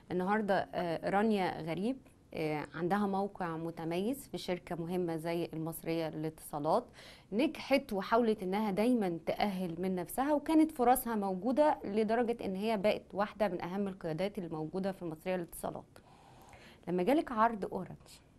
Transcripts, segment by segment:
النهارده آه، رانيا غريب آه، عندها موقع متميز في شركة مهمة زي المصرية للاتصالات نجحت وحاولت انها دايما تأهل من نفسها وكانت فرصها موجودة لدرجة ان هي بقت واحدة من اهم القيادات الموجودة في المصرية للاتصالات لما جالك عرض اورنج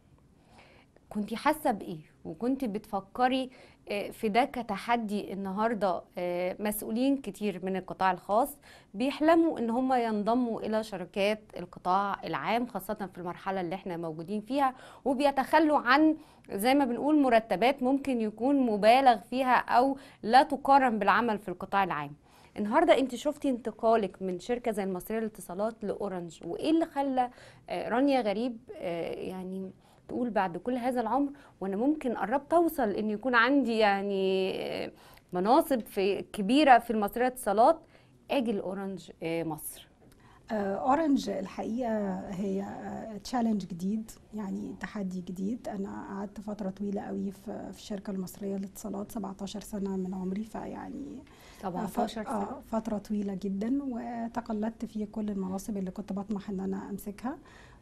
كنت حاسة بايه وكنت بتفكري آه، في ده كتحدي النهارده آه، مسؤولين كتير من القطاع الخاص بيحلموا ان هم ينضموا الى شركات القطاع العام خاصة في المرحلة اللي احنا موجودين فيها وبيتخلوا عن زي ما بنقول مرتبات ممكن يكون مبالغ فيها او لا تقارن بالعمل في القطاع العام النهارده انت شفتي انتقالك من شركه زي المصريه للاتصالات لاورنج وايه اللي خلى آه، رانيا غريب آه، يعني تقول بعد كل هذا العمر وانا ممكن قربت اوصل ان يكون عندي يعني آه، مناصب في كبيره في المصريه للاتصالات اجي لاورنج آه، مصر آه، اورنج الحقيقه هي تشالنج جديد يعني تحدي جديد انا قعدت فتره طويله قوي في في الشركه المصريه للاتصالات 17 سنه من عمري فيعني آه، ف- 17 سنه آه، فتره طويله جدا وتقلدت في كل المناصب اللي كنت بطمح ان انا امسكها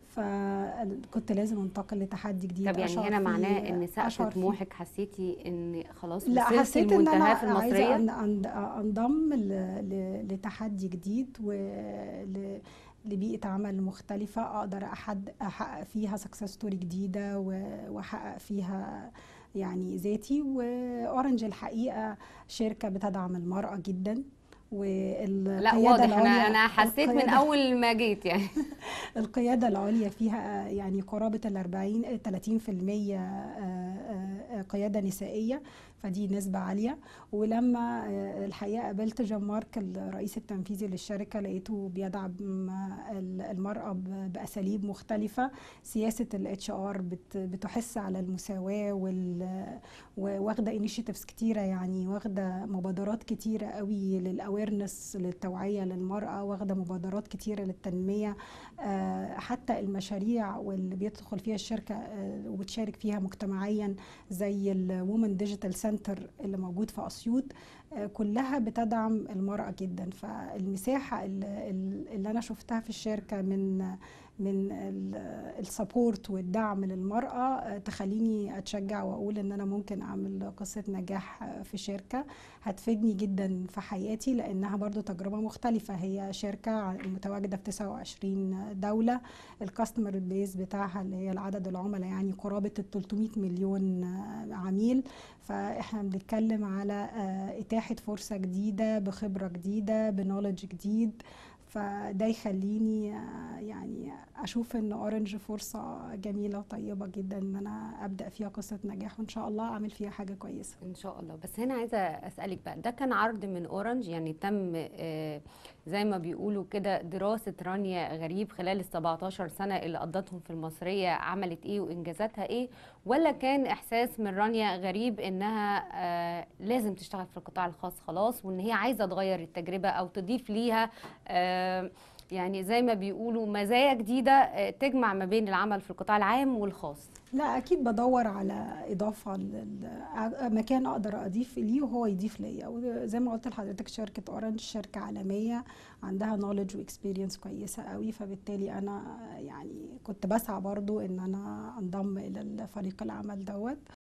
فكنت لازم انتقل لتحدي جديد طب يعني أشعر هنا فيه- معناه ان أشعر سقف فيه طموحك حسيتي ان خلاص لا وصلتي حسيت ان انا المنتهى في عايزه المصريه أن- أن- انضم ل- ل- لتحدي جديد ول لبيئة عمل مختلفة أقدر أحد أحقق فيها سكسس ستوري جديدة و- وأحقق فيها يعني ذاتي وأورنج الحقيقة شركة بتدعم المرأة جدا والقيادة لا واضح انا العليا انا حسيت من القيادة- اول ما جيت يعني القيادة العليا فيها يعني قرابة ال 40 30% قيادة نسائية فدي نسبة عالية ولما آه، الحقيقة قابلت جان مارك الرئيس التنفيذي للشركة لقيته بيدعم ال- المرأة ب- بأساليب مختلفة سياسة الاتش ار بتحث على المساواة وال- واخدة انيشيتيفز كتيرة يعني واخدة مبادرات كتيرة قوي للأويرنس للتوعية للمرأة واخدة مبادرات كتيرة للتنمية آه، حتى المشاريع واللي بيدخل فيها الشركة آه، وبتشارك فيها مجتمعيا زي الوومن ديجيتال سنتر اللي موجود في أسيوط آه، كلها بتدعم المرأة جدا فالمساحة اللي اللي أنا شفتها في الشركة من من السبورت والدعم للمرأة آه، تخليني أتشجع وأقول إن أنا ممكن أعمل قصة نجاح آه، في شركة هتفيدني جدا في حياتي لأنها برضو تجربة مختلفة هي شركة متواجدة في 29 دولة الكاستمر بيز بتاعها اللي هي العدد العملاء يعني قرابة ال 300 مليون آه، عميل فاحنا بنتكلم على آه، إتاحة فرصة جديدة بخبرة جديدة بنولج جديد فده يخليني آه، يعني اشوف ان اورنج فرصه جميله وطيبه جدا ان انا ابدا فيها قصه نجاح وان شاء الله اعمل فيها حاجه كويسه ان شاء الله بس هنا عايزه اسالك بقى ده كان عرض من اورنج يعني تم آه، زي ما بيقولوا كده دراسه رانيا غريب خلال ال 17 سنه اللي قضتهم في المصريه عملت ايه وانجازاتها ايه ولا كان احساس من رانيا غريب انها آه، لازم تشتغل في القطاع الخاص خلاص وان هي عايزه تغير التجربه او تضيف ليها آه، يعني زي ما بيقولوا مزايا جديده آه، تجمع ما بين العمل في القطاع العام والخاص لا اكيد بدور على اضافه لل- مكان اقدر اضيف ليه وهو يضيف ليا وزي ما قلت لحضرتك شركه اورنج شركه عالميه عندها نولج واكسبيرينس كويسه قوي فبالتالي انا يعني كنت بسعى برضو ان انا انضم الى فريق العمل دوت